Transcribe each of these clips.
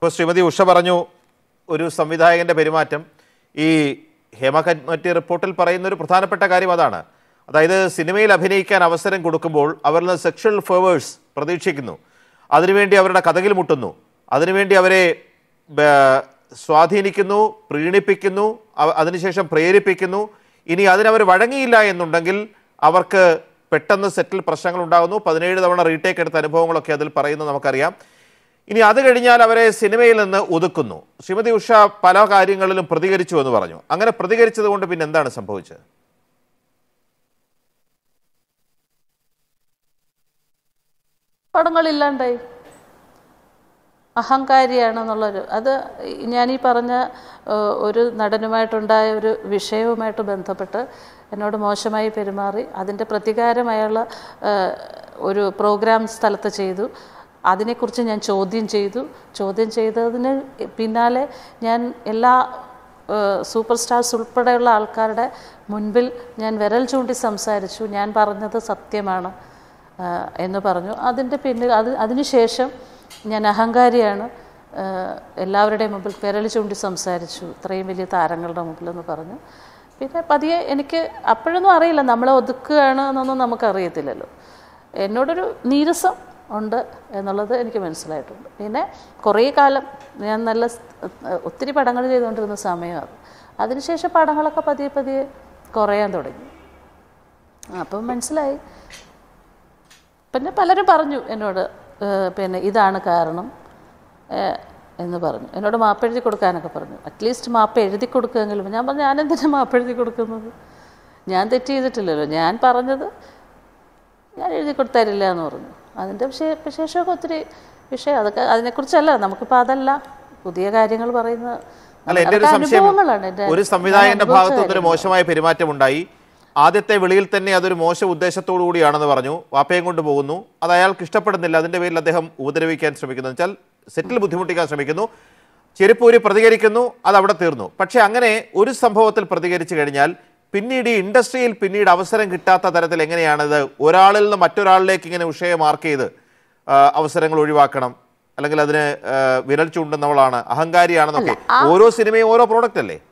ഇപ്പോൾ ശ്രീമതി ഉഷ പറഞ്ഞു ഒരു സംവിധായകന്റെ പെരുമാറ്റം ഈ ഹേമ കമ്മിറ്റി റിപ്പോർട്ടിൽ പറയുന്ന ഒരു പ്രധാനപ്പെട്ട കാര്യം അതാണ് അതായത് സിനിമയിൽ അഭിനയിക്കാൻ അവസരം കൊടുക്കുമ്പോൾ അവരിൽ നിന്ന് സെക്ഷൽ ഫേവേഴ്സ് പ്രതീക്ഷിക്കുന്നു അതിനുവേണ്ടി അവരുടെ കഥകിൽ മുട്ടുന്നു അതിനുവേണ്ടി അവരെ ബ- സ്വാധീനിക്കുന്നു പ്രീണിപ്പിക്കുന്നു അവ- അതിനുശേഷം പ്രേരിപ്പിക്കുന്നു ഇനി അതിനവർ വഴങ്ങിയില്ല എന്നുണ്ടെങ്കിൽ അവർക്ക് പെട്ടെന്ന് സെറ്റിൽ പ്രശ്നങ്ങൾ ഉണ്ടാകുന്നു പതിനേഴ് തവണ റീടേക്ക് എടുത്ത അനുഭവങ്ങളൊക്കെ അതിൽ പറയുന്നത് നമുക്കറിയാം ഇനി അത് കഴിഞ്ഞാൽ അവരെ സിനിമയിൽ നിന്ന് ഒതുക്കുന്നു ശ്രീമതി ഉഷ പല കാര്യങ്ങളിലും പ്രതികരിച്ചു എന്ന് പറഞ്ഞു അങ്ങനെ പ്രതികരിച്ചത് കൊണ്ട് പിന്നെ എന്താണ് സംഭവിച്ചത് പടങ്ങളില്ലാണ്ടായി അഹങ്കാരിയാണെന്നുള്ളൊരു അത് ഞാനീ പറഞ്ഞ ഏഹ്, ഒരു നടനുമായിട്ടുണ്ടായ ഒരു വിഷയവുമായിട്ട് ബന്ധപ്പെട്ട് എന്നോട് മോശമായി പെരുമാറി അതിൻ്റെ പ്രതികാരം അയാൾ ഏഹ്, ഒരു പ്രോഗ്രാം സ്ഥലത്ത് ചെയ്തു അതിനെക്കുറിച്ച് ഞാൻ ചോദ്യം ചെയ്തു ചോദ്യം ചെയ്തതിന് പിന്നാലെ ഞാൻ എല്ലാ സൂപ്പർ സ്റ്റാർസ് ഉൾപ്പെടെയുള്ള ആൾക്കാരുടെ മുൻപിൽ ഞാൻ വിരൽ ചൂണ്ടി സംസാരിച്ചു ഞാൻ പറഞ്ഞത് സത്യമാണ് ആ, എന്ന് പറഞ്ഞു അതിൻ്റെ പിന്നിൽ അത് അതിനുശേഷം ഞാൻ അഹങ്കാരിയാണ് ആ, എല്ലാവരുടെയും മുമ്പിൽ വിരൽ ചൂണ്ടി സംസാരിച്ചു ഇത്രയും വലിയ താരങ്ങളുടെ മുമ്പിലെന്ന് പറഞ്ഞു പിന്നെ പതിയെ എനിക്ക് അപ്പോഴൊന്നും അറിയില്ല നമ്മളെ ഒതുക്കുകയാണ് എന്നൊന്നും നമുക്കറിയത്തില്ലല്ലോ എന്നോടൊരു നീരസം ഉണ്ട് എന്നുള്ളത് എനിക്ക് മനസ്സിലായിട്ടുണ്ട് പിന്നെ കുറേ കാലം ഞാൻ നല്ല സ്- ഒത്തിരി പടങ്ങൾ ചെയ്തുകൊണ്ടിരുന്ന സമയമാണ് അതിനുശേഷം പടങ്ങളൊക്കെ പതിയെ പതിയെ കുറയാൻ തുടങ്ങി അപ്പം മനസ്സിലായി പിന്നെ പലരും പറഞ്ഞു എന്നോട് ഏഹ്, പിന്നെ ഇതാണ് കാരണം ഏഹ്, എന്ന് പറഞ്ഞു എന്നോട് മാപ്പ് എഴുതി കൊടുക്കാനൊക്കെ പറഞ്ഞു അറ്റ്ലീസ്റ്റ് മാപ്പ് എഴുതി കൊടുക്കുമെങ്കിലും ഞാൻ പറഞ്ഞു ഞാൻ എന്തിനാ മാപ്പ് എഴുതി കൊടുക്കുന്നത് ഞാൻ തെറ്റ് ചെയ്തിട്ടില്ലല്ലോ ഞാൻ പറഞ്ഞത് ഞാൻ എഴുതി കൊടുത്തരില്ല എന്ന് പറഞ്ഞു അതിൻ്റെ വിഷയ വിശേഷമൊക്കെ ഒത്തിരി വിഷയം അതൊക്കെ അതിനെക്കുറിച്ചല്ല നമുക്കിപ്പോൾ അതല്ല പുതിയ കാര്യങ്ങൾ പറയുന്ന അല്ല എൻ്റെ ഒരു അതൊക്കെ സംശയം അനുഭവങ്ങളാണ് എൻ്റെ ഒരു സംവിധായകന്റെ ഭാഗത്തു നിന്നൊരു മോശമായ പെരുമാറ്റമുണ്ടായി ആദ്യത്തെ വിളിയിൽ തന്നെ അതൊരു മോശ ഉദ്ദേശത്തോടു കൂടിയാണെന്ന് പറഞ്ഞു വാപ്പയും കൊണ്ട് പോകുന്നു അത് അയാൾക്ക് ഇഷ്ടപ്പെടുന്നില്ല അതിന്റെ പേരിൽ അദ്ദേഹം ഉപദ്രവിക്കാൻ ശ്രമിക്കുന്നു എന്ന് വെച്ചാൽ സെറ്റിൽ ബുദ്ധിമുട്ടിക്കാൻ ശ്രമിക്കുന്നു ചെരുപ്പൂരി പ്രതികരിക്കുന്നു അത് അവിടെ തീർന്നു പക്ഷെ അങ്ങനെ ഒരു സംഭവത്തിൽ പ്രതികരിച്ചു കഴിഞ്ഞാൽ പിന്നീട് ഈ ഇൻഡസ്ട്രിയിൽ പിന്നീട് അവസരം കിട്ടാത്ത തരത്തിൽ എങ്ങനെയാണിത് ഒരാളിൽ നിന്ന് മറ്റൊരാളിലേക്ക് ഇങ്ങനെ വിഷയം മാർക്ക് ചെയ്ത് ആ, അവസരങ്ങൾ ഒഴിവാക്കണം അല്ലെങ്കിൽ അതിന് ആ, വിരൽ ചൂണ്ടുന്നവളാണ് അഹങ്കാരിയാണെന്നൊക്കെ ഓരോ സിനിമയും ഓരോ പ്രോഡക്റ്റ് അല്ലേ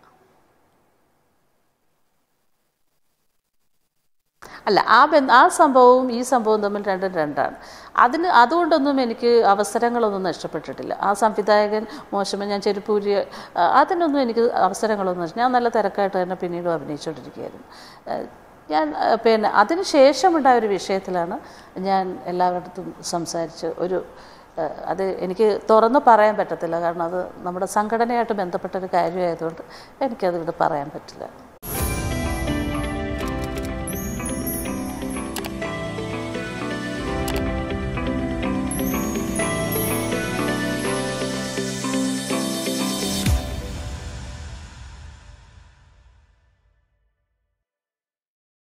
അല്ല ആ ബന്ധ ആ സംഭവവും ഈ സംഭവവും തമ്മിൽ രണ്ടും രണ്ടാണ് അതിന് അതുകൊണ്ടൊന്നും എനിക്ക് അവസരങ്ങളൊന്നും നഷ്ടപ്പെട്ടിട്ടില്ല ആ സംവിധായകൻ മോശമോ ഞാൻ ചെരുപ്പൂരി ആ, അതിനൊന്നും എനിക്ക് അവസരങ്ങളൊന്നും നഷ്ട- ഞാൻ നല്ല തിരക്കായിട്ട് തന്നെ പിന്നീടും അഭിനയിച്ചുകൊണ്ടിരിക്കുകയായിരുന്നു ആ, ഞാൻ ആ, പിന്നെ അതിന് ശേഷമുണ്ടായ ഒരു വിഷയത്തിലാണ് ഞാൻ എല്ലാവരുടെ അടുത്തും സംസാരിച്ച് ഒരു ആ, അത് എനിക്ക് തുറന്ന് പറയാൻ പറ്റത്തില്ല കാരണം അത് നമ്മുടെ സംഘടനയായിട്ട് ബന്ധപ്പെട്ട ഒരു കാര്യമായതുകൊണ്ട് എനിക്കത് ഇവിടെ പറയാൻ പറ്റില്ല